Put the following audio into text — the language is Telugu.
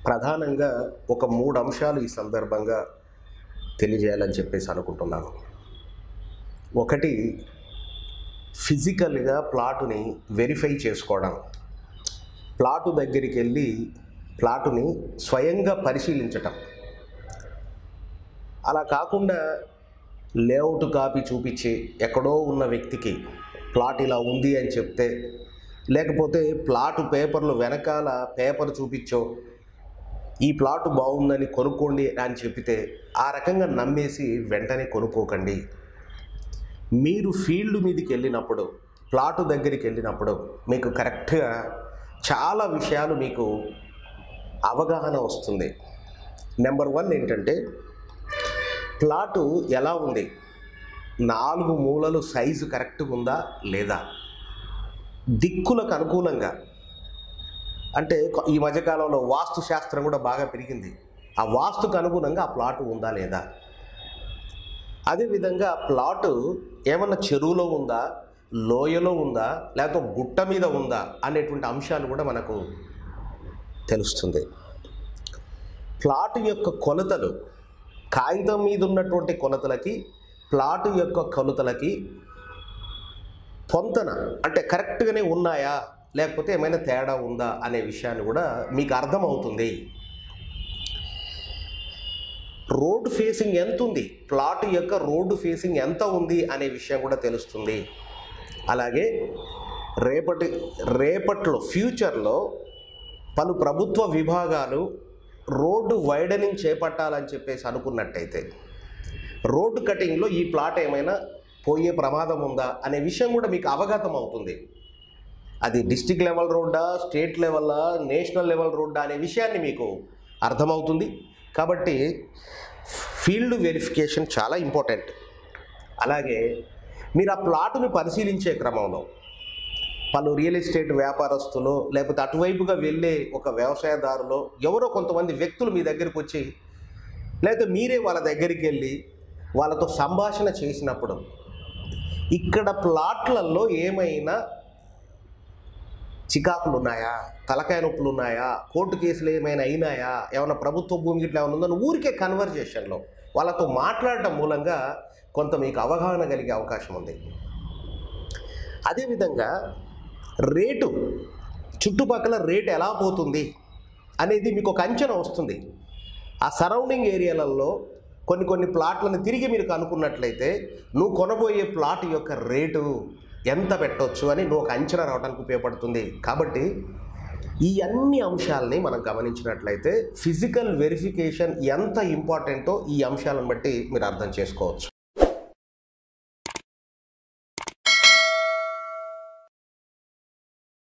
ప్రధానంగా ఒక మూడు అంశాలు ఈ సందర్భంగా తెలియజేయాలని చెప్పేసి అనుకుంటున్నాను ఒకటి ఫిజికల్గా ప్లాటుని వెరిఫై చేసుకోవడం ప్లాటు దగ్గరికి వెళ్ళి ప్లాటుని స్వయంగా పరిశీలించటం అలా కాకుండా లేఅవుట్ కాపీ చూపించి ఎక్కడో ఉన్న వ్యక్తికి ప్లాట్ ఇలా ఉంది అని చెప్తే లేకపోతే ప్లాటు పేపర్లు వెనకాల పేపర్ చూపించో ఈ ప్లాట్ బాగుందని కొనుక్కోండి అని చెప్తే ఆ రకంగా నమ్మేసి వెంటనే కొనుక్కోకండి మీరు ఫీల్డ్ మీదకి వెళ్ళినప్పుడు ప్లాటు దగ్గరికి వెళ్ళినప్పుడు మీకు కరెక్ట్గా చాలా విషయాలు మీకు అవగాహన వస్తుంది నెంబర్ వన్ ఏంటంటే ప్లాటు ఎలా ఉంది నాలుగు మూలలు సైజు కరెక్ట్గా ఉందా లేదా దిక్కులకు అనుకూలంగా అంటే కొ- ఈ మధ్యకాలంలో వాస్తు శాస్త్రం కూడా బాగా పెరిగింది ఆ వాస్తుకు అనుగుణంగా ఆ ప్లాట్ ఉందా లేదా అదేవిధంగా ఆ ప్లాటు ఏమన్నా చెరువులో ఉందా లోయలో ఉందా లేకపోతే గుట్ట మీద ఉందా అనేటువంటి అంశాలు కూడా మనకు తెలుస్తుంది ప్లాట్ యొక్క కొలతలు కాగితం మీద ఉన్నటువంటి కొలతలకి ప్లాట్ యొక్క కొలతలకి పొంతన అంటే కరెక్ట్గానే ఉన్నాయా లేకపోతే ఏమైనా తేడా ఉందా అనే విషయాన్ని కూడా మీకు అర్థమవుతుంది రోడ్ ఫేసింగ్ ఎంత ఉంది ప్లాట్ యొక్క రోడ్డు ఫేసింగ్ ఎంత ఉంది అనే విషయం కూడా తెలుస్తుంది అలాగే రేపటి రేపట్లో ఫ్యూచర్లో పలు ప్రభుత్వ విభాగాలు రోడ్డు వైడనింగ్ చేపట్టాలని చెప్పేసి అనుకున్నట్టయితే రోడ్డు కటింగ్లో ఈ ప్లాట్ ఏమైనా పోయే ప్రమాదం ఉందా అనే విషయం కూడా మీకు అవగతం అవుతుంది అది డిస్టిక్ లెవెల్ రోడ్డా స్టేట్ లెవెల్లా నేషనల్ లెవెల్ రోడ్డా అనే విషయాన్ని మీకు అర్థమవుతుంది కాబట్టి ఫీల్డ్ వెరిఫికేషన్ చాలా ఇంపార్టెంట్ అలాగే మీరు ఆ ప్లాటుని పరిశీలించే క్రమంలో పలు రియల్ ఎస్టేట్ వ్యాపారస్తులు లేకపోతే అటువైపుగా వెళ్ళే ఒక వ్యవసాయదారులో ఎవరో కొంతమంది వ్యక్తులు మీ దగ్గరికి వచ్చి లేకపోతే మీరే వాళ్ళ దగ్గరికి వెళ్ళి వాళ్ళతో సంభాషణ చేసినప్పుడు ఇక్కడ ప్లాట్లలో ఏమైనా చికాకులు ఉన్నాయా తలకాయ నొప్పులు ఉన్నాయా కోర్టు కేసులు ఏమైనా అయినాయా ఏమైనా ప్రభుత్వ భూమి ఇట్లా ఏమైనా ఉందని ఊరికే కన్వర్జేషన్లో వాళ్ళతో మాట్లాడటం మూలంగా కొంత మీకు అవగాహన కలిగే అవకాశం ఉంది అదేవిధంగా రేటు చుట్టుపక్కల రేటు ఎలా పోతుంది అనేది మీకు ఒక అంచనా వస్తుంది ఆ సరౌండింగ్ ఏరియాలలో కొన్ని కొన్ని ప్లాట్లను తిరిగి మీరు కనుక్కున్నట్లయితే నువ్వు కొనబోయే ప్లాట్ యొక్క రేటు ఎంత పెట్టొచ్చు అని నువ్వు ఒక అంచనా రావడానికి ఉపయోగపడుతుంది కాబట్టి ఈ అన్ని అంశాలని మనం గమనించినట్లయితే ఫిజికల్ వెరిఫికేషన్ ఎంత ఇంపార్టెంటో ఈ అంశాలను బట్టి మీరు అర్థం చేసుకోవచ్చు